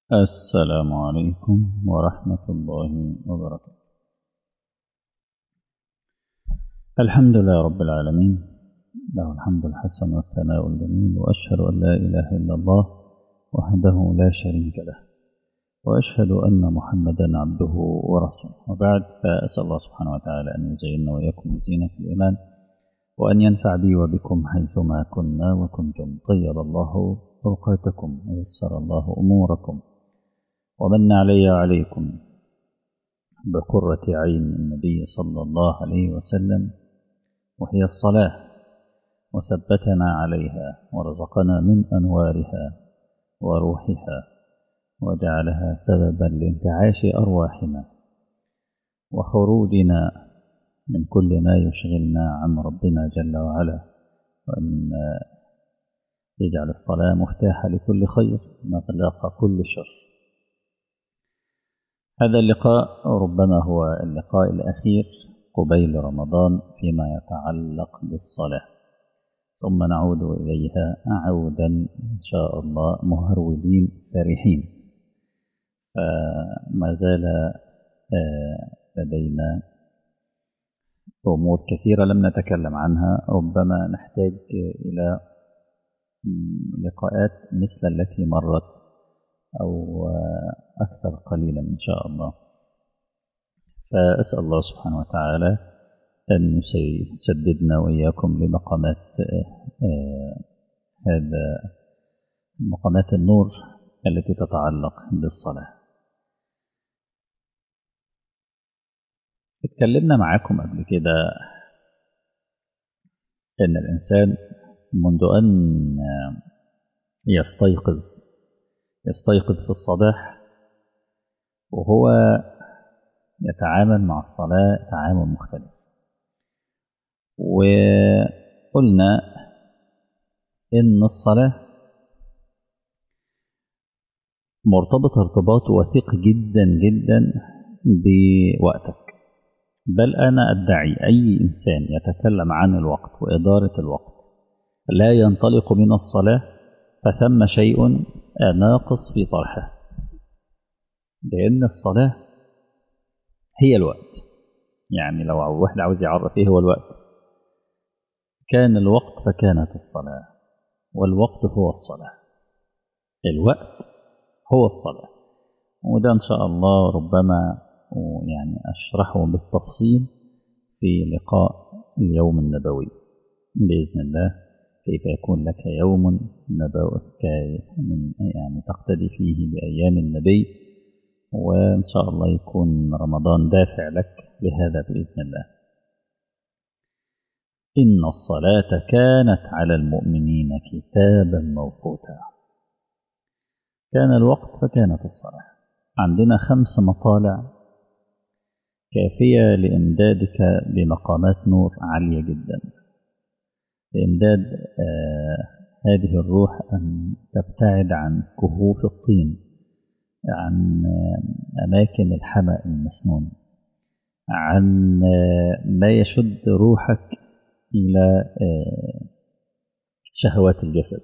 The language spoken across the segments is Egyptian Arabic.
السلام عليكم ورحمة الله وبركاته الحمد لله رب العالمين له الحمد الحسن والثناء الجميل وأشهد أن لا إله إلا الله وحده لا شريك له وأشهد أن محمدا عبده ورسوله وبعد فأسأل الله سبحانه وتعالى أن يزيننا وإياكم بزينة الإيمان وأن ينفع بي وبكم حيثما كنا وكنتم طيب الله أوقاتكم ويسر الله أموركم ومن علي وعليكم بقرة عين النبي صلى الله عليه وسلم وهي الصلاة وثبتنا عليها ورزقنا من أنوارها وروحها وجعلها سببا لانتعاش أرواحنا وخروجنا من كل ما يشغلنا عن ربنا جل وعلا وأن يجعل الصلاة مفتاحا لكل خير مغلاق كل شر هذا اللقاء ربما هو اللقاء الأخير قبيل رمضان فيما يتعلق بالصلاة ثم نعود إليها عودا إن شاء الله مهرولين فرحين فما زال لدينا أمور كثيرة لم نتكلم عنها ربما نحتاج إلى لقاءات مثل التي مرت أو أكثر قليلا إن شاء الله فأسأل الله سبحانه وتعالى أن يسددنا وإياكم لمقامات هذا مقامات النور التي تتعلق بالصلاة اتكلمنا معاكم قبل كده أن الإنسان منذ أن يستيقظ يستيقظ في الصباح وهو يتعامل مع الصلاة تعامل مختلف وقلنا إن الصلاة مرتبطة ارتباط وثيق جدا جدا بوقتك بل أنا أدعي أي إنسان يتكلم عن الوقت وإدارة الوقت لا ينطلق من الصلاة فثم شيء ناقص في طرحه لأن الصلاة هي الوقت يعني لو واحد عاوز يعرف ايه هو الوقت كان الوقت فكانت الصلاة والوقت هو الصلاة الوقت هو الصلاة وده إن شاء الله ربما يعني أشرحه بالتفصيل في لقاء اليوم النبوي بإذن الله كيف يكون لك يوم نبوي من يعني تقتدي فيه بأيام النبي وإن شاء الله يكون رمضان دافع لك لهذا بإذن الله إن الصلاة كانت على المؤمنين كتابا موقوتا كان الوقت فكانت الصلاة عندنا خمس مطالع كافية لإمدادك بمقامات نور عالية جدا لإمداد آه هذه الروح أن تبتعد عن كهوف الطين عن آه أماكن الحمأ المسنون عن آه ما يشد روحك إلى شهوات الجسد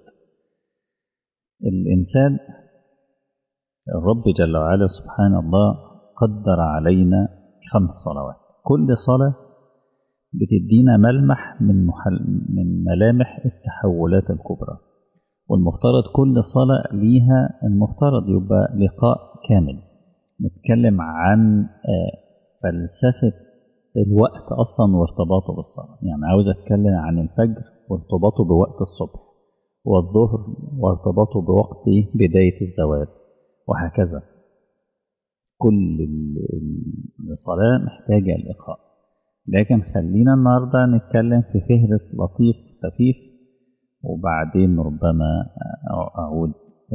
الإنسان الرب جل وعلا سبحان الله قدر علينا خمس صلوات كل صلاة بتدينا ملمح من محل من ملامح التحولات الكبرى والمفترض كل صلاة ليها المفترض يبقى لقاء كامل نتكلم عن فلسفة الوقت أصلا وارتباطه بالصلاة يعني عاوز أتكلم عن الفجر وارتباطه بوقت الصبح والظهر وارتباطه بوقت بداية الزواج وهكذا كل الصلاة محتاجة اللقاء لكن خلينا النهاردة نتكلم في فهرس لطيف خفيف وبعدين ربما أعود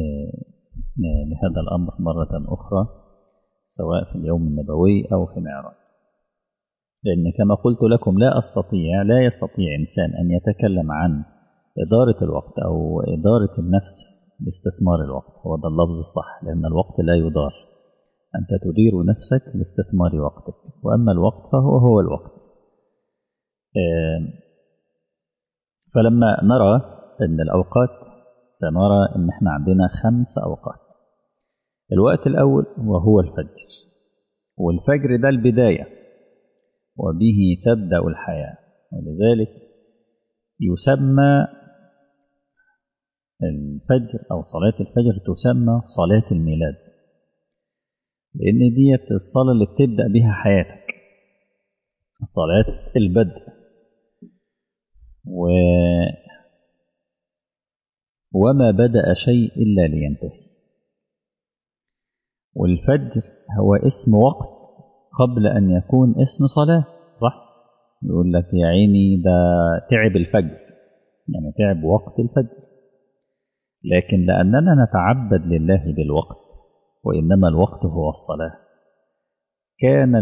لهذا الأمر مرة أخرى سواء في اليوم النبوي أو في المعراج لأن كما قلت لكم لا أستطيع لا يستطيع إنسان أن يتكلم عن إدارة الوقت أو إدارة النفس لاستثمار الوقت هو ده اللفظ الصح لأن الوقت لا يدار أنت تدير نفسك لاستثمار وقتك وأما الوقت فهو هو الوقت فلما نرى أن الأوقات سنرى أن احنا عندنا خمس أوقات الوقت الأول وهو الفجر والفجر ده البداية وبه تبدأ الحياة ولذلك يسمى الفجر أو صلاة الفجر تسمى صلاة الميلاد لأن ديت الصلاة اللي بتبدأ بها حياتك صلاة البدء و وما بدأ شيء إلا لينتهي والفجر هو اسم وقت قبل أن يكون اسم صلاة صح؟ يقول لك يا عيني ده تعب الفجر يعني تعب وقت الفجر لكن لأننا نتعبد لله بالوقت وإنما الوقت هو الصلاة كان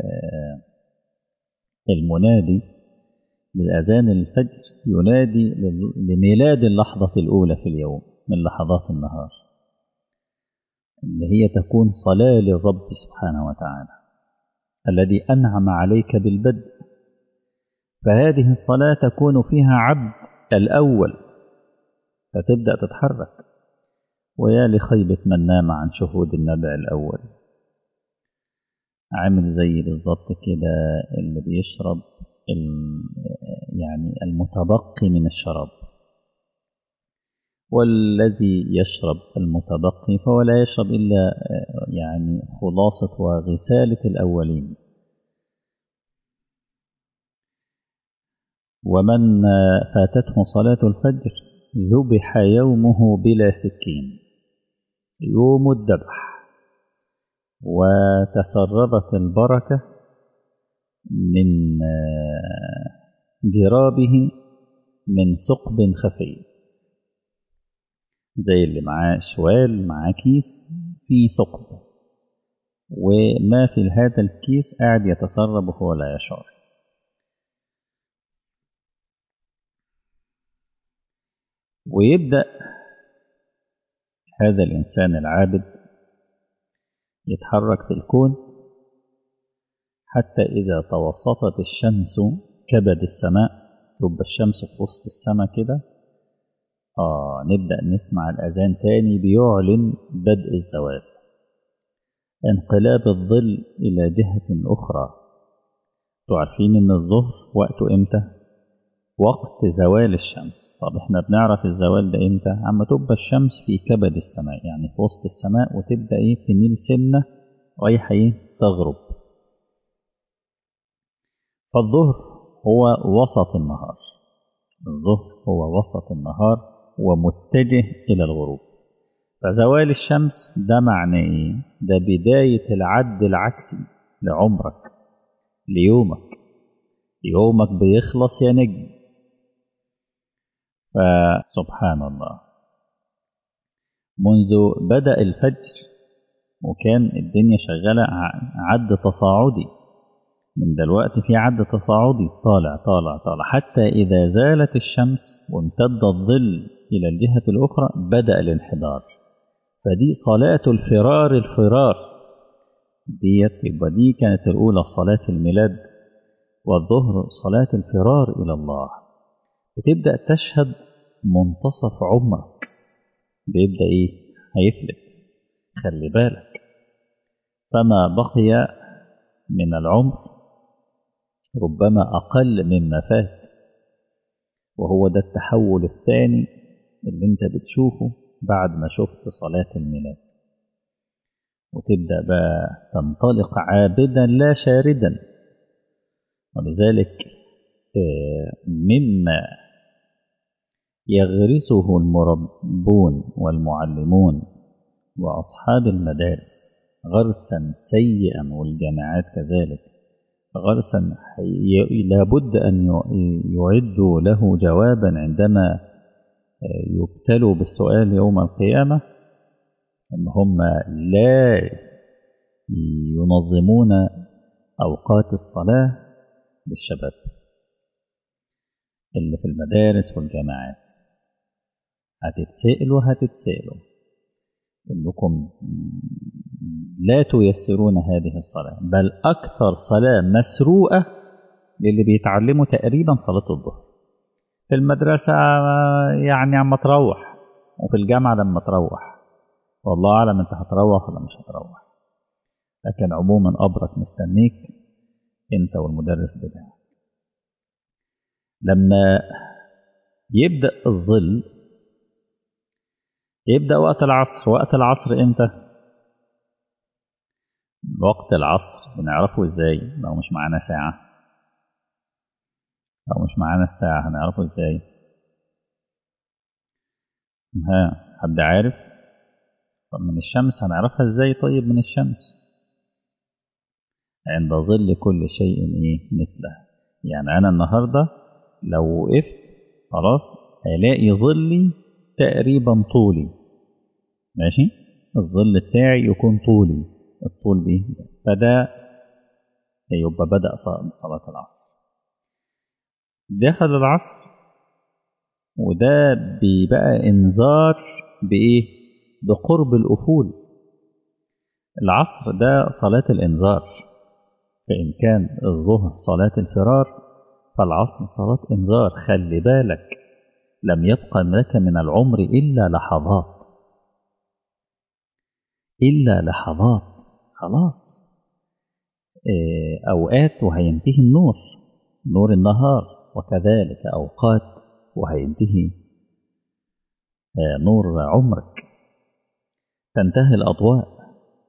المنادي للأذان الفجر ينادي لميلاد اللحظة الأولى في اليوم من لحظات النهار اللي هي تكون صلاة للرب سبحانه وتعالى الذي أنعم عليك بالبدء فهذه الصلاة تكون فيها عبد الأول فتبدأ تتحرك ويا لخيبة من نام عن شهود النبع الأول عامل زي بالظبط كده اللي بيشرب يعني المتبقي من الشراب والذي يشرب المتبقي فهو لا يشرب إلا يعني خلاصة وغسالة الأولين ومن فاتته صلاة الفجر ذبح يومه بلا سكين يوم الذبح وتسربت البركة من جرابه من ثقب خفي زي اللي معاه شوال معاه كيس فيه ثقب وما في هذا الكيس قاعد يتسرب وهو لا يشعر ويبدأ هذا الإنسان العابد يتحرك في الكون حتى إذا توسطت الشمس كبد السماء تبقى الشمس في وسط السماء كده آه نبدأ نسمع الأذان تاني بيعلن بدء الزوال انقلاب الظل إلى جهة أخرى تعرفين إن الظهر وقته إمتى؟ وقت زوال الشمس طب احنا بنعرف الزوال ده امتى اما تبقى الشمس في كبد السماء يعني في وسط السماء وتبدا ايه تميل سنه رايحه ايه تغرب فالظهر هو وسط النهار الظهر هو وسط النهار ومتجه الى الغروب فزوال الشمس ده معناه ايه ده بدايه العد العكسي لعمرك ليومك يومك بيخلص يا نجم فسبحان الله منذ بدأ الفجر وكان الدنيا شغالة عد تصاعدي من دلوقتي في عد تصاعدي طالع طالع طالع حتى إذا زالت الشمس وامتد الظل إلى الجهة الأخرى بدأ الانحدار فدي صلاة الفرار الفرار ديت يبقى دي كانت الأولى صلاة الميلاد والظهر صلاة الفرار إلى الله بتبدأ تشهد منتصف عمرك بيبدأ إيه هيفلت خلي بالك فما بقي من العمر ربما أقل مما فات وهو ده التحول الثاني اللي انت بتشوفه بعد ما شفت صلاة الميلاد وتبدأ بقى تنطلق عابدا لا شاردا ولذلك مما يغرسه المربون والمعلمون وأصحاب المدارس غرسا سيئا والجامعات كذلك غرسا لابد أن يعدوا له جوابا عندما يبتلوا بالسؤال يوم القيامة أن هم لا ينظمون أوقات الصلاة للشباب اللي في المدارس والجامعات هتتسألوا هتتسألوا انكم لا تيسرون هذه الصلاة بل أكثر صلاة مسروقة للي بيتعلموا تقريبا صلاة الظهر في المدرسة يعني عم تروح وفي الجامعة لما تروح والله أعلم أنت هتروح ولا مش هتروح لكن عموما قبرك مستنيك أنت والمدرس بتاعك لما يبدأ الظل يبدأ وقت العصر وقت العصر إمتى وقت العصر بنعرفه إزاي لو مش معانا ساعة لو مش معانا الساعة هنعرفه إزاي ها حد عارف طب من الشمس هنعرفها إزاي طيب من الشمس عند ظل كل شيء إيه مثله يعني أنا النهاردة لو وقفت خلاص هلاقي ظلي تقريبا طولي ماشي الظل بتاعي يكون طولي الطول بيه فده يبقى بدأ صلاة العصر دخل العصر وده بيبقى انذار بإيه بقرب الأفول العصر ده صلاة الإنذار فإن كان الظهر صلاة الفرار فالعصر صلاة إنذار خلي بالك لم يبقى لك من العمر إلا لحظات إلا لحظات خلاص أوقات وهينتهي النور نور النهار وكذلك أوقات وهينتهي نور عمرك تنتهي الأضواء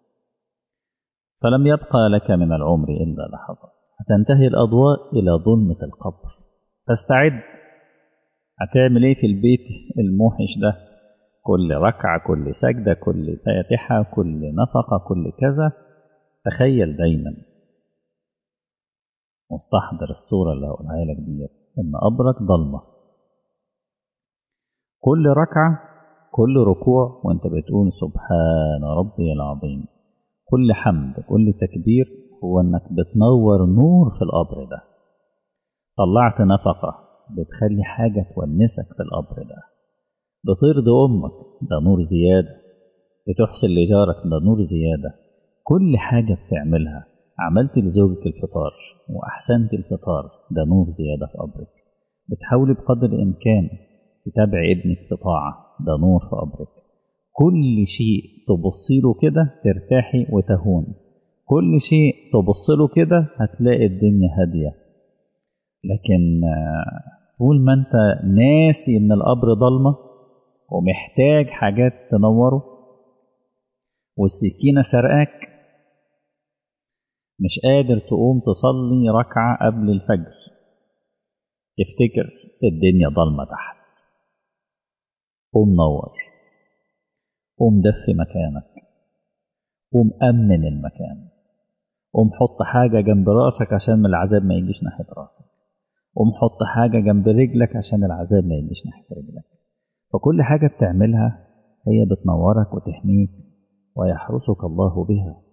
فلم يبقى لك من العمر إلا لحظات هتنتهي الأضواء إلى ظلمة القبر فاستعد هتعمل ايه في البيت الموحش ده كل ركعة كل سجدة كل فاتحة كل نفقة كل كذا تخيل دايما مستحضر الصورة اللي هقولها لك ديت إن قبرك ضلمة كل ركعة كل ركوع وانت بتقول سبحان ربي العظيم كل حمد كل تكبير هو انك بتنور نور في القبر ده طلعت نفقة بتخلي حاجة تونسك في القبر ده بترضي أمك ده نور زيادة بتحسن لجارك ده نور زيادة كل حاجة بتعملها عملت لزوجك الفطار وأحسنت الفطار ده نور زيادة في قبرك بتحاولي بقدر الإمكان تتابع ابنك في طاعة ده نور في قبرك كل شيء تبصي له كده ترتاحي وتهون كل شيء تبص له كده هتلاقي الدنيا هادية لكن طول ما انت ناسي ان القبر ضلمة ومحتاج حاجات تنوره والسكينة سرقاك مش قادر تقوم تصلي ركعة قبل الفجر تفتكر الدنيا ضلمة تحت قوم نور قوم دفي مكانك قوم أمن المكان قوم حط حاجة جنب راسك عشان من العذاب ما يجيش ناحية راسك قوم حط حاجة جنب رجلك عشان العذاب ما يجيش ناحية رجلك فكل حاجة بتعملها هي بتنورك وتحميك ويحرسك الله بها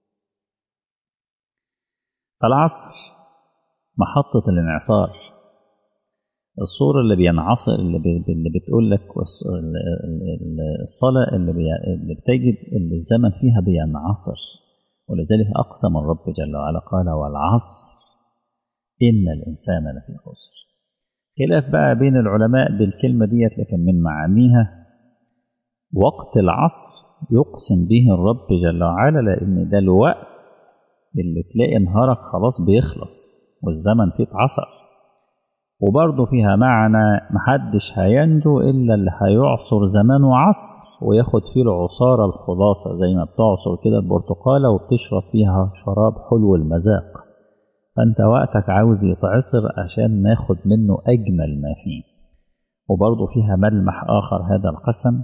فالعصر محطة الانعصار الصورة اللي بينعصر اللي, بي اللي بتقول لك الصلاة اللي, بي اللي بتجد اللي الزمن فيها بينعصر ولذلك أقسم الرب جل وعلا قال والعصر إن الإنسان لفي خسر خلاف بقى بين العلماء بالكلمة ديت لكن من معانيها وقت العصر يقسم به الرب جل وعلا لأن ده الوقت اللي تلاقي نهارك خلاص بيخلص والزمن فيه اتعصر وبرضه فيها معنى محدش هينجو إلا اللي هيعصر زمانه عصر وياخد فيه العصارة الخلاصة زي ما بتعصر كده البرتقالة وبتشرب فيها شراب حلو المذاق فأنت وقتك عاوز يتعصر عشان ناخد منه أجمل ما فيه وبرضه فيها ملمح آخر هذا القسم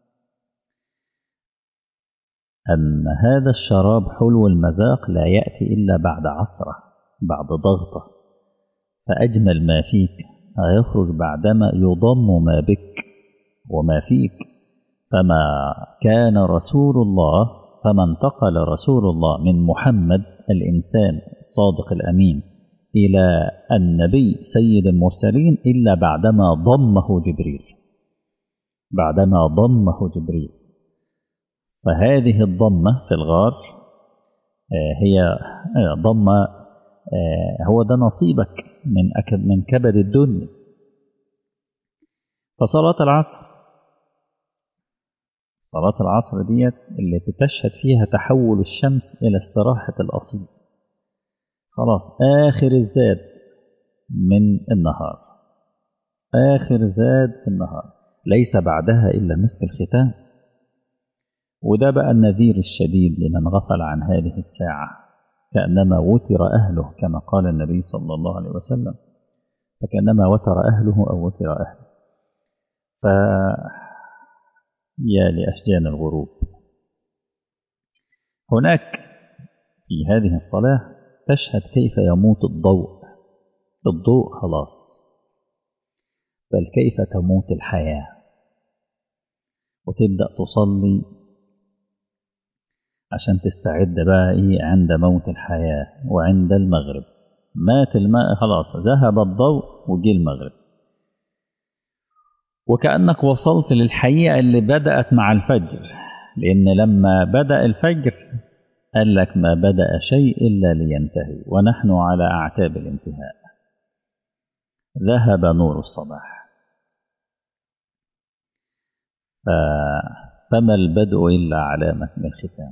أن هذا الشراب حلو المذاق لا يأتي إلا بعد عصرة بعد ضغطة فأجمل ما فيك هيخرج بعدما يضم ما بك وما فيك فما كان رسول الله فما انتقل رسول الله من محمد الإنسان الصادق الأمين إلى النبي سيد المرسلين إلا بعدما ضمه جبريل بعدما ضمه جبريل فهذه الضمة في الغار هي ضمة هو ده نصيبك من من كبد الدنيا فصلاة العصر صلاة العصر ديت اللي بتشهد فيها تحول الشمس إلى استراحة الأصيل خلاص آخر الزاد من النهار آخر زاد في النهار ليس بعدها إلا مسك الختام وده بقى النذير الشديد لمن غفل عن هذه الساعة كأنما وتر أهله كما قال النبي صلى الله عليه وسلم فكأنما وتر أهله أو وتر أهله ف يا لأشجان الغروب هناك في هذه الصلاة تشهد كيف يموت الضوء الضوء خلاص بل كيف تموت الحياة وتبدأ تصلي عشان تستعد بقى إيه عند موت الحياة وعند المغرب مات الماء خلاص ذهب الضوء وجي المغرب وكأنك وصلت للحقيقة اللي بدأت مع الفجر لأن لما بدأ الفجر قال لك ما بدأ شيء إلا لينتهي ونحن على أعتاب الانتهاء ذهب نور الصباح ف... فما البدء إلا علامة من الختام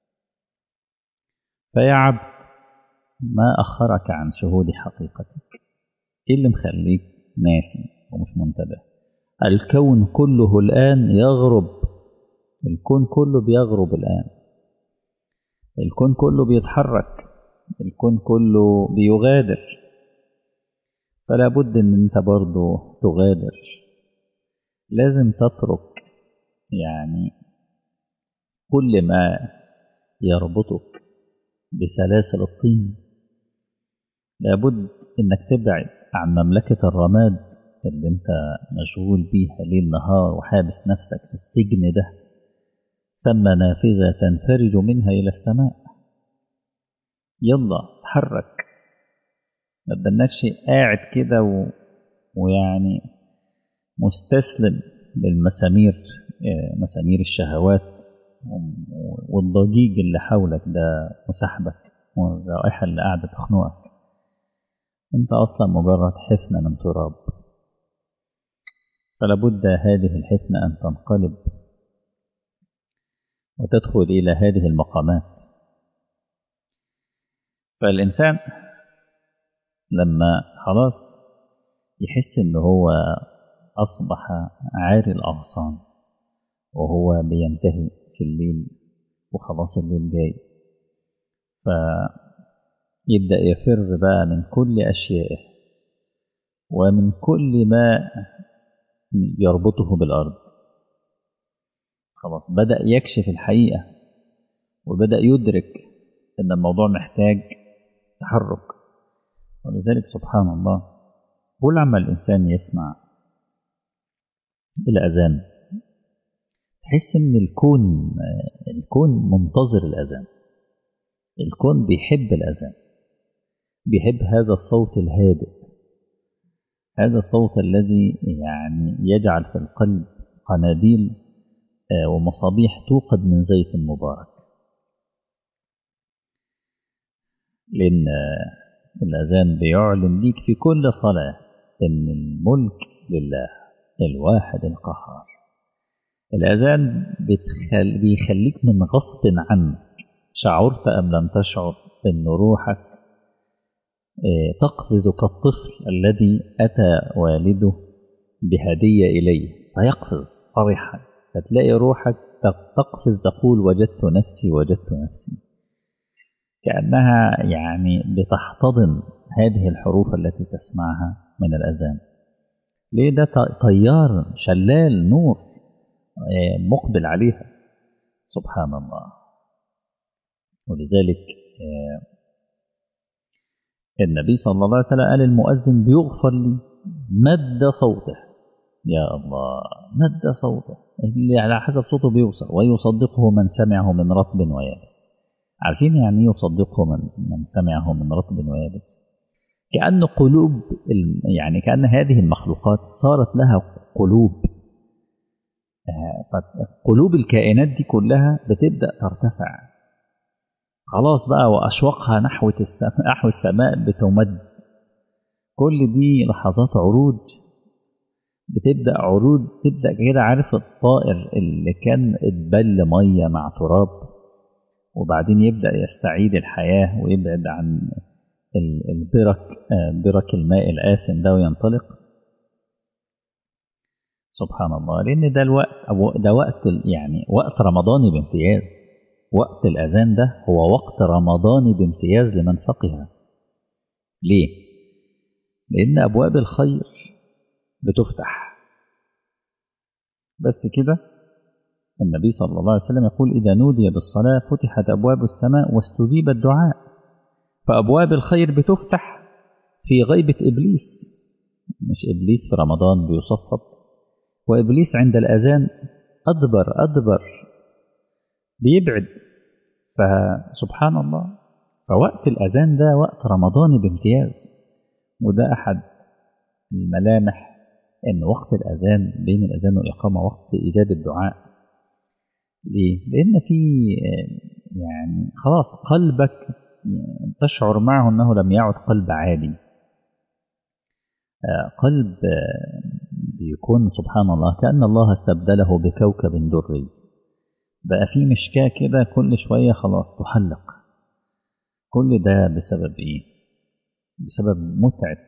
فيا عبد ما أخرك عن شهود حقيقتك إيه اللي مخليك ناسي ومش منتبه الكون كله الآن يغرب الكون كله بيغرب الآن الكون كله بيتحرك الكون كله بيغادر فلا بد ان انت برضه تغادر لازم تترك يعني كل ما يربطك بسلاسل الطين لابد انك تبعد عن مملكة الرماد اللي انت مشغول بيها ليل نهار وحابس نفسك في السجن ده ثم نافذة تنفرج منها إلى السماء يلا تحرك ما تدنكش قاعد كده و... ويعني مستسلم للمسامير مسامير الشهوات والضجيج اللي حولك ده وسحبك والرائحة اللي قاعدة تخنقك انت اصلا مجرد حفنة من تراب فلا بد هذه الحفنة أن تنقلب وتدخل إلى هذه المقامات فالإنسان لما خلاص يحس إن هو أصبح عاري الأغصان وهو بينتهي في الليل وخلاص الليل جاي فيبدأ يفر بقى من كل أشيائه ومن كل ما يربطه بالأرض خلاص بدأ يكشف الحقيقة وبدأ يدرك أن الموضوع محتاج تحرك ولذلك سبحان الله كل عما الإنسان يسمع الأذان تحس إن الكون الكون منتظر الأذان الكون بيحب الأذان بيحب هذا الصوت الهادئ هذا الصوت الذي يعني يجعل في القلب قناديل ومصابيح توقد من زيت مبارك لأن الأذان بيعلن ليك في كل صلاة إن الملك لله الواحد القهار الأذان بتخل... بيخليك من غصب عنك شعرت أم لم تشعر أن روحك تقفز كالطفل الذي أتى والده بهدية إليه فيقفز فرحا فتلاقي روحك تقفز تقول وجدت نفسي وجدت نفسي كأنها يعني بتحتضن هذه الحروف التي تسمعها من الأذان ليه ده طيار شلال نور مقبل عليها سبحان الله ولذلك النبي صلى الله عليه وسلم قال المؤذن بيغفر لي مد صوته يا الله مد صوته اللي على حسب صوته بيوصل ويصدقه من سمعه من رطب ويابس عارفين يعني ايه يصدقه من من سمعه من رطب ويابس كأن قلوب يعني كأن هذه المخلوقات صارت لها قلوب قلوب الكائنات دي كلها بتبدأ ترتفع خلاص بقى وأشواقها نحو السماء نحو السماء بتمد كل دي لحظات عروج بتبدأ عروض تبدأ كده عارف الطائر اللي كان اتبل مية مع تراب وبعدين يبدأ يستعيد الحياة ويبعد عن البرك برك الماء الآثم ده وينطلق سبحان الله لأن ده الوقت ده وقت يعني وقت رمضاني بامتياز وقت الأذان ده هو وقت رمضاني بامتياز لمن فقه ليه؟ لأن أبواب الخير بتفتح بس كده النبي صلى الله عليه وسلم يقول إذا نودي بالصلاة فتحت أبواب السماء واستجيب الدعاء فأبواب الخير بتفتح في غيبة إبليس مش إبليس في رمضان بيصفد وإبليس عند الأذان أدبر أدبر بيبعد فسبحان الله فوقت الأذان ده وقت رمضاني بامتياز وده أحد الملامح ان وقت الاذان بين الاذان والاقامه وقت ايجاد الدعاء ليه لان في يعني خلاص قلبك تشعر معه انه لم يعد قلب عادي قلب بيكون سبحان الله كأن الله استبدله بكوكب دري بقى في مشكاة كده كل شوية خلاص تحلق كل ده بسبب ايه بسبب متعة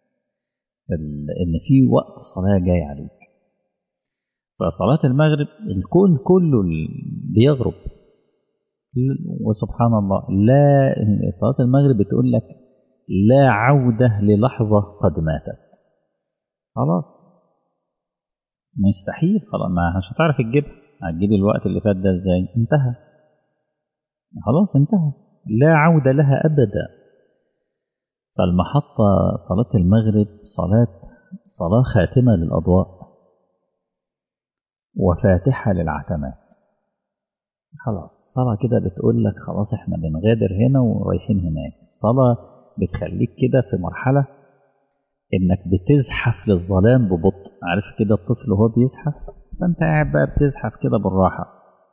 ان في وقت صلاه جاي عليك فصلاه المغرب الكون كله بيغرب وسبحان الله لا صلاه المغرب بتقول لك لا عوده للحظه قد ماتت خلاص مستحيل خلاص ما مش هتعرف تجيبها هتجيب الوقت اللي فات ده ازاي انتهى خلاص انتهى لا عوده لها ابدا فالمحطة صلاة المغرب صلاة صلاة خاتمة للأضواء وفاتحة للعتمات خلاص صلاة كده بتقول لك خلاص احنا بنغادر هنا ورايحين هناك صلاة بتخليك كده في مرحلة انك بتزحف للظلام ببطء عارف كده الطفل وهو بيزحف فانت قاعد بقى بتزحف كده بالراحة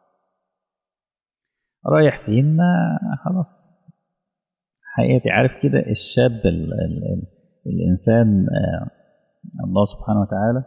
رايح فين ما خلاص حقيقتي عارف كده الشاب ال ال ال الإنسان آه الله سبحانه وتعالى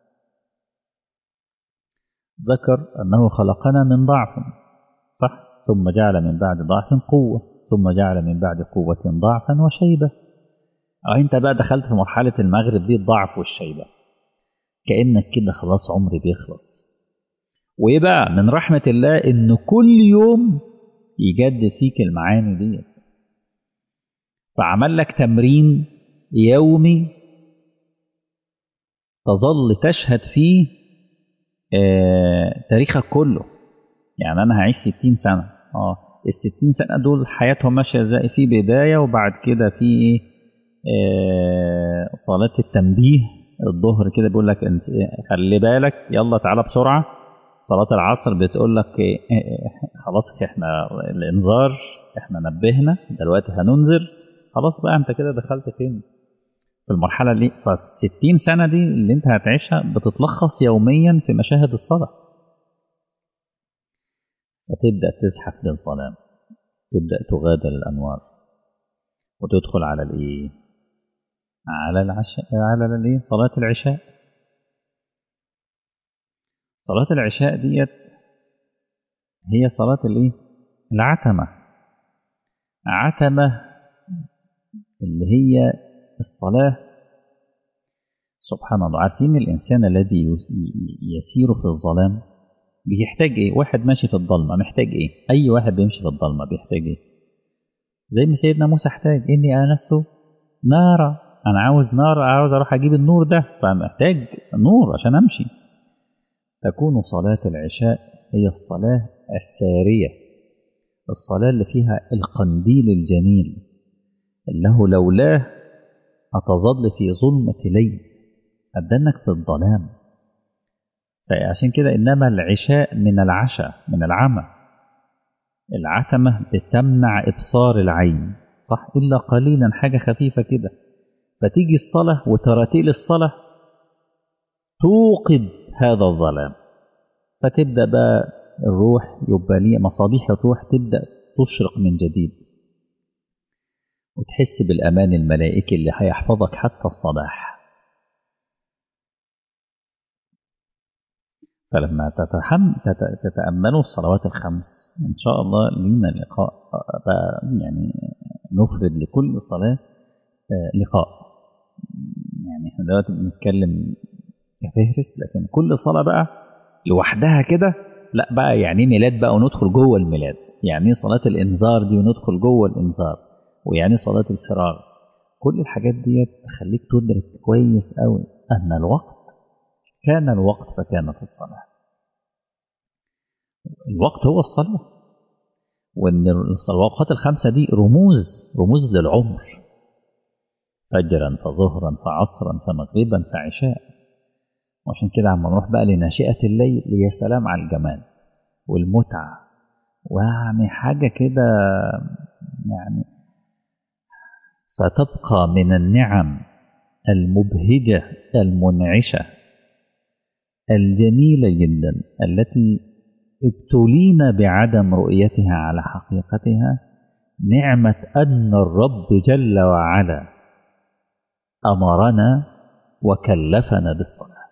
ذكر أنه خلقنا من ضعف صح ثم جعل من بعد ضعف قوة ثم جعل من بعد قوة ضعفا وشيبة أو أنت بقى دخلت في مرحلة المغرب دي الضعف والشيبة كأنك كده خلاص عمري بيخلص وإيه بقى من رحمة الله إن كل يوم يجدد فيك المعاني ديت فعمل لك تمرين يومي تظل تشهد فيه آه تاريخك كله يعني انا هعيش 60 سنه اه ال 60 سنه دول حياتهم ماشيه ازاي في بدايه وبعد كده في ايه آه صلاه التنبيه الظهر كده بيقول لك انت خلي بالك يلا تعالى بسرعه صلاه العصر بتقول لك إيه خلاص احنا الانذار احنا نبهنا دلوقتي هننذر خلاص بقى انت كده دخلت فين في المرحلة دي ف 60 سنة دي اللي انت هتعيشها بتتلخص يوميا في مشاهد الصلاة فتبدأ تزحف للظلام تبدأ تغادر الأنوار وتدخل على الإيه؟ على العشاء على الإيه؟ صلاة العشاء صلاة العشاء ديت هي صلاة الإيه؟ العتمة عتمة اللي هي الصلاة سبحان الله عارفين الإنسان الذي يسير في الظلام بيحتاج إيه؟ واحد ماشي في الضلمة محتاج إيه؟ أي واحد بيمشي في الضلمة بيحتاج إيه؟ زي ما سيدنا موسى احتاج إني آنست نارا أنا عاوز نار عاوز أروح أجيب النور ده فمحتاج نور عشان أمشي تكون صلاة العشاء هي الصلاة السارية الصلاة اللي فيها القنديل الجميل اللي لولاه هتظل في ظلمة ليل أدنك في الظلام فعشان كده إنما العشاء من العشاء من العمى العتمة بتمنع إبصار العين صح إلا قليلا حاجة خفيفة كده فتيجي الصلاة وتراتيل الصلاة توقد هذا الظلام فتبدأ بقى الروح يبقى ليه مصابيح الروح تبدأ تشرق من جديد وتحس بالأمان الملائكي اللي هيحفظك حتى الصباح فلما تتحم تتأملوا الصلوات الخمس إن شاء الله لينا لقاء بقى يعني نفرد لكل صلاة لقاء يعني احنا دلوقتي بنتكلم كفهرس لكن كل صلاة بقى لوحدها كده لا بقى يعني ميلاد بقى وندخل جوه الميلاد يعني صلاة الإنذار دي وندخل جوه الإنذار ويعني صلاة الفرار كل الحاجات دي تخليك تدرك كويس قوي أن الوقت كان الوقت فكانت الصلاة الوقت هو الصلاة وأن الأوقات الخمسة دي رموز رموز للعمر فجرا فظهرا فعصرا فمغربا فعشاء وعشان كده عم نروح بقى لناشئة الليل يا سلام على الجمال والمتعة ويعني حاجة كده يعني ستبقى من النعم المبهجة المنعشة الجميلة جدا التي ابتلينا بعدم رؤيتها على حقيقتها نعمة أن الرب جل وعلا أمرنا وكلفنا بالصلاة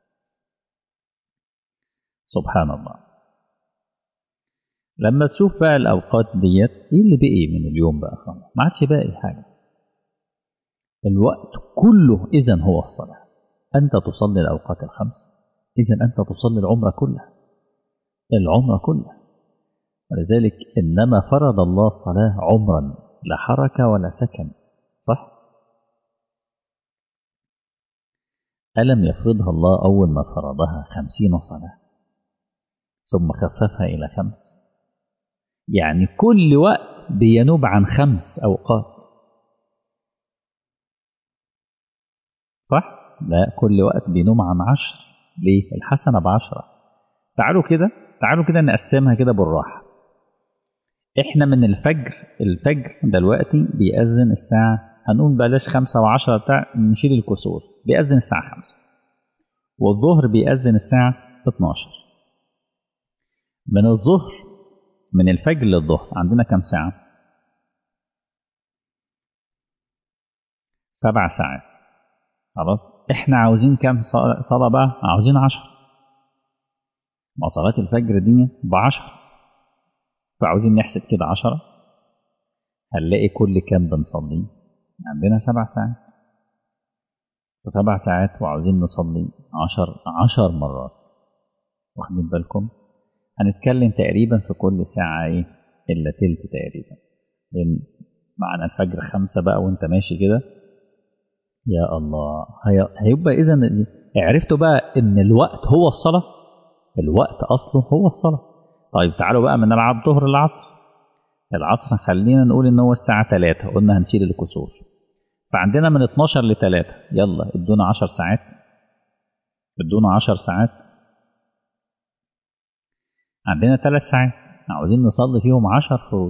سبحان الله لما تشوف بقى الأوقات ديت إيه اللي بقي من اليوم بقى خلاص ما عادش باقي حاجة الوقت كله إذا هو الصلاة أنت تصلي الأوقات الخمس إذا أنت تصلي العمر كله العمر كله ولذلك إنما فرض الله الصلاة عمرا لا حركة ولا سكن صح؟ ألم يفرضها الله أول ما فرضها خمسين صلاة ثم خففها إلى خمس يعني كل وقت بينوب عن خمس أوقات صح؟ لا كل وقت بينوم عن عشر ليه؟ الحسنة بعشرة تعالوا كده تعالوا كده نقسمها كده بالراحة احنا من الفجر الفجر دلوقتي بيأذن الساعة هنقول بلاش خمسة وعشرة بتاع نشيل الكسور بيأذن الساعة خمسة والظهر بيأذن الساعة 12 من الظهر من الفجر للظهر عندنا كم ساعة؟ سبع ساعات خلاص احنا عاوزين كم صلاة بقى؟ عاوزين عشر ما صلاة الفجر دي بعشر فعاوزين نحسب كده عشرة هنلاقي كل كام بنصلي عندنا سبع ساعات سبع ساعات وعاوزين نصلي عشر عشر مرات واخدين بالكم هنتكلم تقريبا في كل ساعة ايه إلا تلت تقريبا لأن معنى الفجر خمسة بقى وانت ماشي كده يا الله هي... هيبقى إذا عرفتوا بقى إن الوقت هو الصلاة الوقت أصله هو الصلاة طيب تعالوا بقى من نلعب ظهر العصر العصر خلينا نقول إن هو الساعة 3 قلنا هنشيل الكسور فعندنا من 12 ل 3 يلا ادونا 10 ساعات ادونا 10 ساعات عندنا 3 ساعات عاوزين نصلي فيهم 10 فروض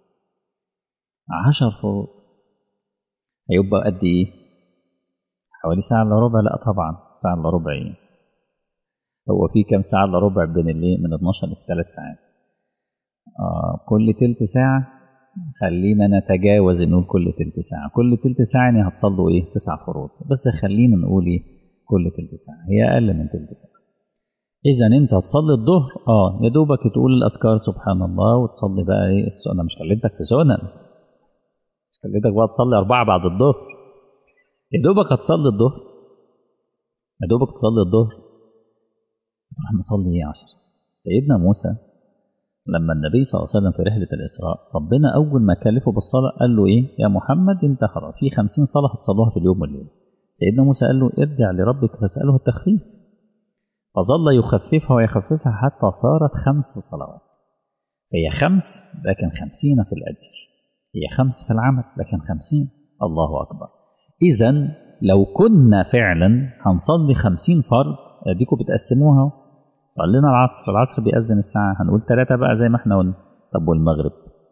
10 فروض هيبقى قد ايه حوالي ساعة الا ربع لا طبعا ساعة الا ربع ايه هو في كام ساعة الا ربع بين الليل من 12 ل 3 ساعات آه كل تلت ساعة خلينا نتجاوز نقول كل تلت ساعة كل تلت ساعة يعني هتصلوا ايه تسع فروض بس خلينا نقول ايه كل تلت ساعة هي أقل من تلت ساعة إذا أنت هتصلي الظهر اه يا دوبك تقول الأذكار سبحان الله وتصلي بقى ايه السنة مش كلمتك في سنن مش كلمتك بقى تصلي أربعة بعد الظهر يا دوبك هتصلي الظهر يا دوبك تصلي الظهر تروح مصلي ايه عشر سيدنا موسى لما النبي صلى الله عليه وسلم في رحلة الإسراء ربنا أول ما كلفه بالصلاة قال له إيه يا محمد أنت خلاص في خمسين صلاة هتصلوها في اليوم والليل سيدنا موسى قال له ارجع لربك فاسأله التخفيف فظل يخففها ويخففها حتى صارت خمس صلوات هي خمس لكن خمسين في الأجر هي خمس في العمل لكن خمسين الله أكبر إذا لو كنا فعلا هنصلي خمسين فرض اديكم بتقسموها صلينا العصر العصر بيأذن الساعة هنقول ثلاثة بقى زي ما احنا قلنا طب والمغرب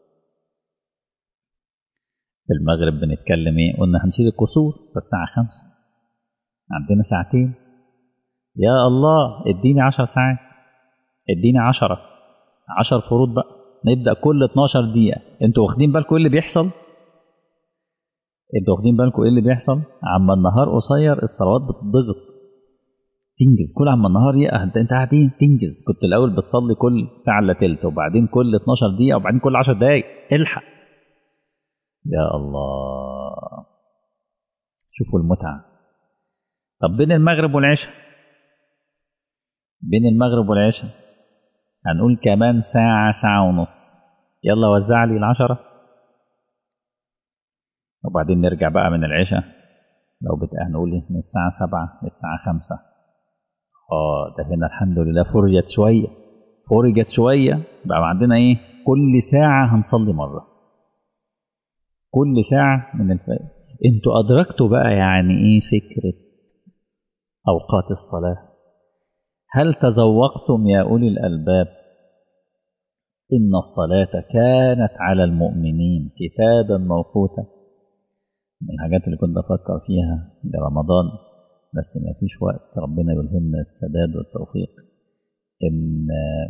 المغرب بنتكلم ايه قلنا هنشيل الكسور فالساعة خمسة عندنا ساعتين يا الله اديني عشر ساعات اديني عشرة عشر فروض بقى نبدأ كل 12 دقيقة انتوا واخدين بالكم ايه اللي بيحصل انتوا واخدين بالكم ايه اللي بيحصل عما النهار قصير الصلوات بتضغط تنجز كل عما النهار يقع انت انت قاعد ايه تنجز كنت الاول بتصلي كل ساعه الا تلت وبعدين كل 12 دقيقه وبعدين كل 10 دقائق الحق يا الله شوفوا المتعه طب بين المغرب والعشاء بين المغرب والعشاء هنقول كمان ساعة ساعة ونص يلا وزع لي العشرة وبعدين نرجع بقى من العشاء لو بت... هنقول إيه؟ من الساعة سبعة للساعة خمسة اه ده هنا الحمد لله فرجت شوية فرجت شوية بقى عندنا ايه كل ساعة هنصلي مرة كل ساعة من الفجر انتوا أدركتوا بقى يعني ايه فكرة أوقات الصلاة هل تذوقتم يا أولي الألباب إن الصلاة كانت على المؤمنين كتابا موقوتا من الحاجات اللي كنت أفكر فيها لرمضان بس ما فيش وقت ربنا يلهمنا السداد والتوفيق إن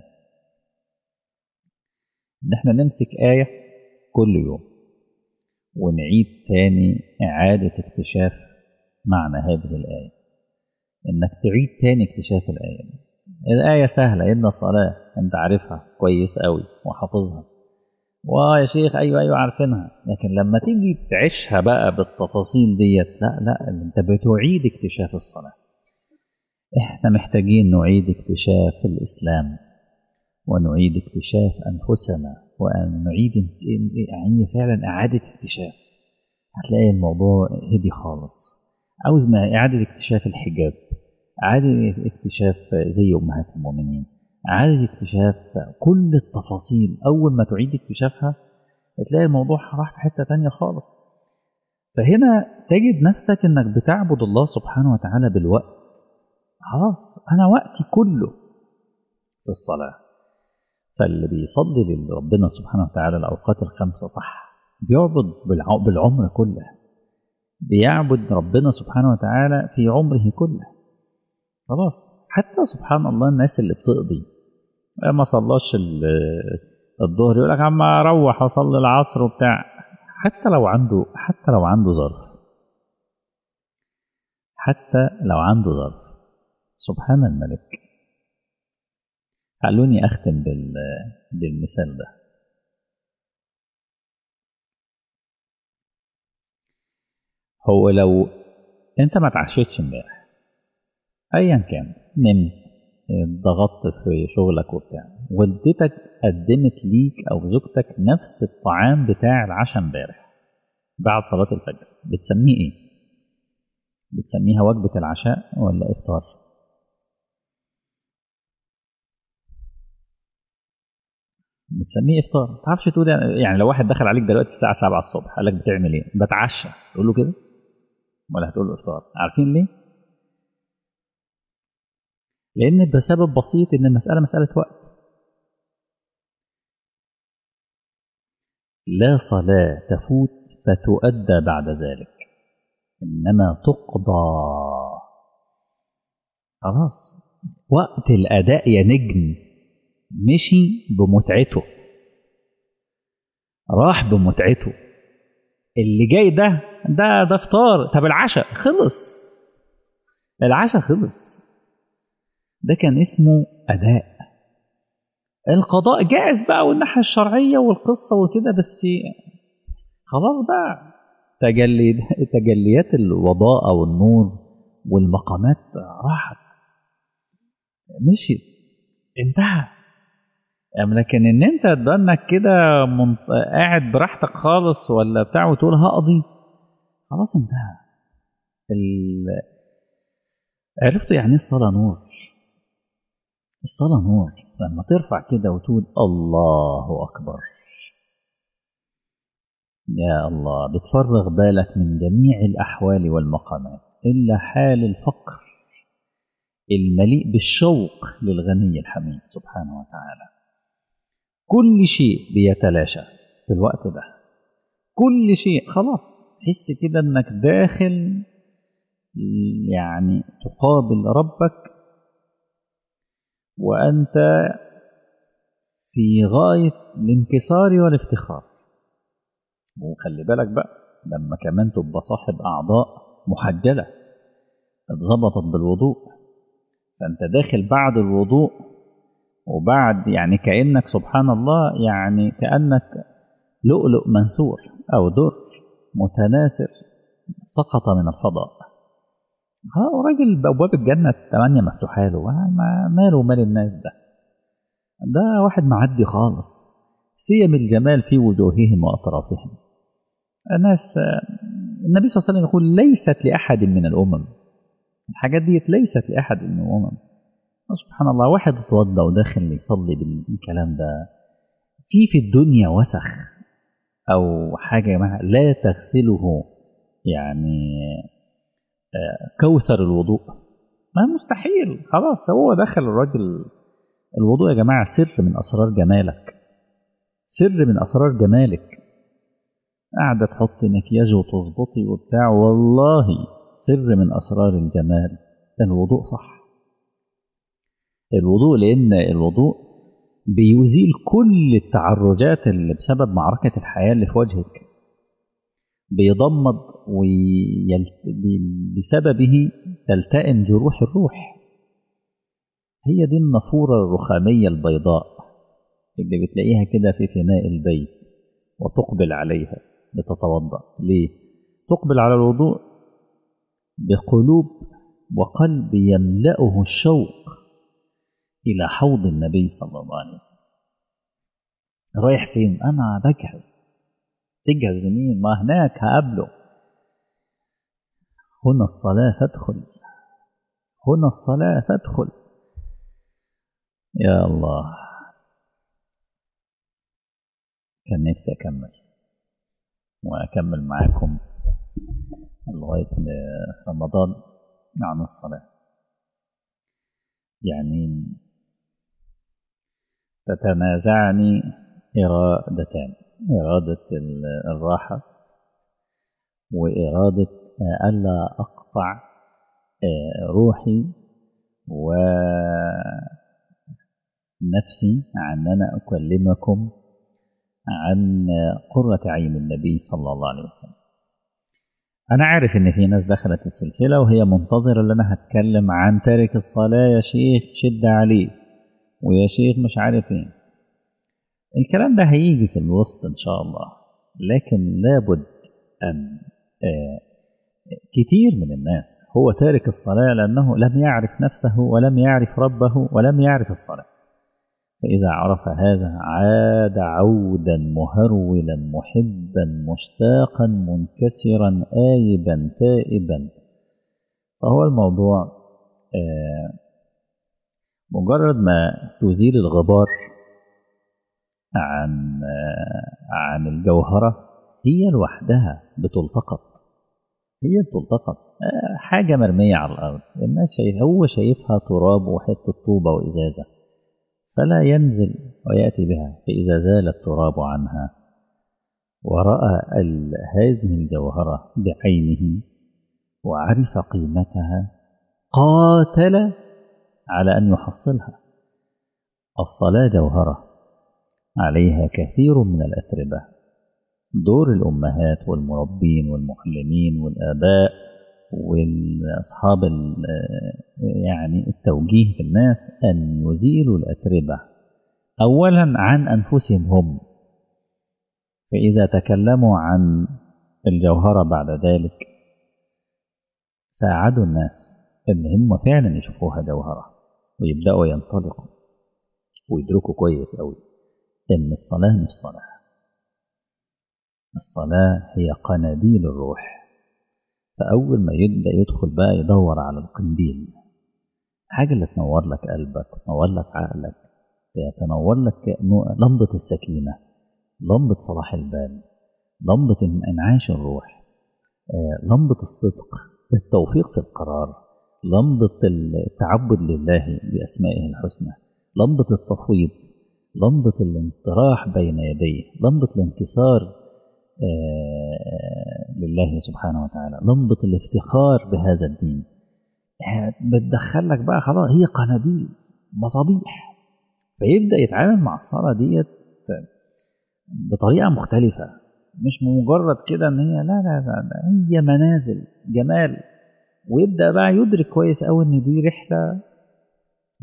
إن إحنا نمسك آية كل يوم ونعيد تاني إعادة اكتشاف معنى هذه الآية إنك تعيد تاني اكتشاف الآية دي الآية سهلة إن الصلاة أنت عارفها كويس قوي وحافظها واه يا شيخ أيوة أيوة عارفينها لكن لما تيجي تعيشها بقى بالتفاصيل ديت لا لا أنت بتعيد اكتشاف الصلاة إحنا محتاجين نعيد اكتشاف الإسلام ونعيد اكتشاف أنفسنا وأن نعيد يعني فعلا إعادة اكتشاف هتلاقي الموضوع هدي خالص عاوز ما إعادة اكتشاف الحجاب إعادة اكتشاف زي أمهات المؤمنين إعادة اكتشاف كل التفاصيل أول ما تعيد اكتشافها تلاقي الموضوع راح في حتة تانية خالص فهنا تجد نفسك إنك بتعبد الله سبحانه وتعالى بالوقت خلاص أنا وقتي كله في الصلاة فاللي بيصلي لربنا سبحانه وتعالى الأوقات الخمسة صح بيعبد بالعمر كله بيعبد ربنا سبحانه وتعالى في عمره كله خلاص حتى سبحان الله الناس اللي بتقضي ما صلاش الظهر يقول لك عم اروح اصلي العصر وبتاع حتى لو عنده حتى لو عنده ظرف حتى لو عنده ظرف سبحان الملك خلوني اختم بال بالمثال ده هو لو انت ما اتعشيتش امبارح ايا كان نمت ضغطت في شغلك وبتاع والدتك قدمت ليك او زوجتك نفس الطعام بتاع العشاء امبارح بعد صلاة الفجر بتسميه ايه؟ بتسميها وجبة العشاء ولا افطار؟ بتسميه افطار ما تعرفش تقول يعني لو واحد دخل عليك دلوقتي الساعة 7 الصبح قال لك بتعمل ايه؟ بتعشى تقول له كده؟ ولا هتقول له افطار؟ عارفين ليه؟ لأن بسبب بسيط إن المسألة مسألة وقت لا صلاة تفوت فتؤدى بعد ذلك إنما تقضى خلاص وقت الأداء يا نجم مشي بمتعته راح بمتعته اللي جاي ده ده ده فطار طب العشاء خلص العشاء خلص ده كان اسمه أداء القضاء جائز بقى والناحية الشرعية والقصة وكده بس خلاص بقى تجلي تجليات الوضاء والنور والمقامات راحت مشيت انتهى لكن ان انت تبنك كده منط... قاعد براحتك خالص ولا بتاع وتقول هقضي خلاص انتهى ال... عرفتوا يعني ايه الصلاه نور الصلاة نور لما ترفع كده وتقول الله أكبر يا الله بتفرغ بالك من جميع الأحوال والمقامات إلا حال الفقر المليء بالشوق للغني الحميد سبحانه وتعالى كل شيء بيتلاشى في الوقت ده كل شيء خلاص تحس كده انك داخل يعني تقابل ربك وأنت في غاية الانكسار والافتخار وخلي بالك بقى لما كمان تبقى صاحب أعضاء محجلة اتظبطت بالوضوء فأنت داخل بعد الوضوء وبعد يعني كأنك سبحان الله يعني كأنك لؤلؤ منثور أو در متناثر سقط من الفضاء ها راجل أبواب الجنة الثمانية مفتوحة له ما ماله مال الناس ده ده واحد معدي خالص سيم الجمال في وجوههم وأطرافهم الناس النبي صلى الله عليه وسلم يقول ليست لأحد من الأمم الحاجات دي ليست لأحد من الأمم سبحان الله واحد اتوضى وداخل يصلي بالكلام ده في في الدنيا وسخ أو حاجة ما لا تغسله يعني كوثر الوضوء ما مستحيل خلاص هو دخل الراجل الوضوء يا جماعة سر من أسرار جمالك سر من أسرار جمالك قاعدة تحطي مكياج وتظبطي وبتاع والله سر من أسرار الجمال الوضوء صح الوضوء لأن الوضوء بيزيل كل التعرجات اللي بسبب معركة الحياة اللي في وجهك بيضمد وبسببه تلتئم جروح الروح هي دي النافورة الرخامية البيضاء اللي بتلاقيها كده في فناء البيت وتقبل عليها لتتوضأ ليه؟ تقبل على الوضوء بقلوب وقلب يملأه الشوق إلى حوض النبي صلى الله عليه وسلم رايح فين؟ أنا بجهز تجهز لمين؟ ما هناك هقابله هنا الصلاة فادخل هنا الصلاة فادخل يا الله كان نفسي أكمل وأكمل معاكم لغاية رمضان عن الصلاة يعني تتنازعني إرادتان إرادة الراحة وإرادة ألا أقطع روحي ونفسي عن أنا أكلمكم عن قرة عين النبي صلى الله عليه وسلم أنا عارف إن في ناس دخلت السلسلة وهي منتظرة إن أنا هتكلم عن تارك الصلاة يا شيخ شد عليه ويا شيخ مش عارف إيه الكلام ده هيجي في الوسط إن شاء الله لكن لابد أن آه كتير من الناس هو تارك الصلاة لأنه لم يعرف نفسه ولم يعرف ربه ولم يعرف الصلاة فإذا عرف هذا عاد عودا مهرولا محبا مشتاقا منكسرا آيبا تائبا فهو الموضوع آه مجرد ما تزيل الغبار عن آه عن الجوهرة هي لوحدها بتلتقط هي بتلتقط آه حاجة مرمية على الأرض الناس شايف هو شايفها تراب وحتة طوبة وإزازة فلا ينزل ويأتي بها فإذا زال التراب عنها ورأى هذه الجوهرة بعينه وعرف قيمتها قاتل على أن يحصلها الصلاة جوهرة عليها كثير من الأتربة دور الأمهات والمربين والمعلمين والآباء والأصحاب يعني التوجيه في الناس أن يزيلوا الأتربة أولا عن أنفسهم هم فإذا تكلموا عن الجوهرة بعد ذلك ساعدوا الناس أن هم فعلا يشوفوها جوهرة ويبدأوا ينطلقوا ويدركوا كويس أوي إن الصلاة مش صلاة الصلاة هي قناديل الروح فأول ما يبدأ يدخل بقى يدور على القنديل حاجة اللي تنور لك قلبك تنور لك عقلك تنور لك لمبة السكينة لمبة صلاح البال لمبة انعاش الروح لمبة الصدق التوفيق في القرار لمبة التعبد لله بأسمائه الحسنى لمبة التفويض لمبة الانطراح بين يديه لمبة الانكسار لله سبحانه وتعالى لمبة الافتخار بهذا الدين بتدخلك بقى خلاص هي قناديل مصابيح فيبدأ يتعامل مع الصلاة ديت بطريقة مختلفة مش مجرد كده ان هي لا لا لا, لا هي منازل جمال ويبدأ بقى يدرك كويس قوي ان دي رحلة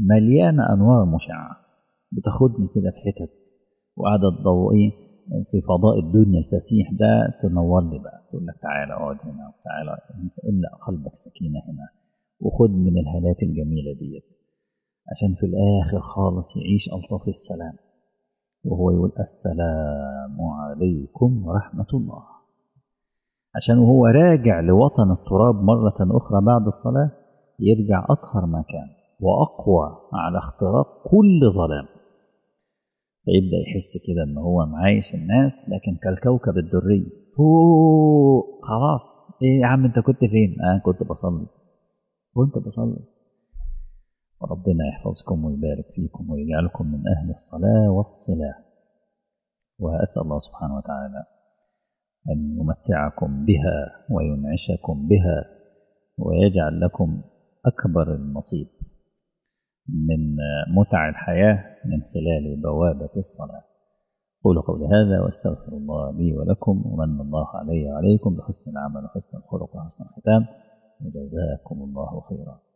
مليانة أنوار مشعة بتاخدني كده في حتت وقاعدة تضوئي في فضاء الدنيا الفسيح ده تنور لي بقى تقول لك تعالى اقعد هنا وتعالى املأ قلبك سكينة هنا وخد من الهالات الجميلة ديت عشان في الآخر خالص يعيش ألطاف السلام وهو يقول السلام عليكم ورحمة الله عشان وهو راجع لوطن التراب مرة أخرى بعد الصلاة يرجع أطهر ما كان وأقوى على اختراق كل ظلام فيبدأ يحس كده إن هو معايش الناس لكن كالكوكب الدري فوق خلاص إيه يا عم أنت كنت فين؟ أنا آه كنت بصلي كنت بصلي وربنا يحفظكم ويبارك فيكم ويجعلكم من أهل الصلاة والصلاة وأسأل الله سبحانه وتعالى أن يمتعكم بها وينعشكم بها ويجعل لكم أكبر النصيب من متع الحياة من خلال بوابة الصلاة قولوا قولي هذا واستغفر الله لي ولكم ومن الله علي وعليكم بحسن العمل وحسن الخلق وحسن الختام وجزاكم الله خيرا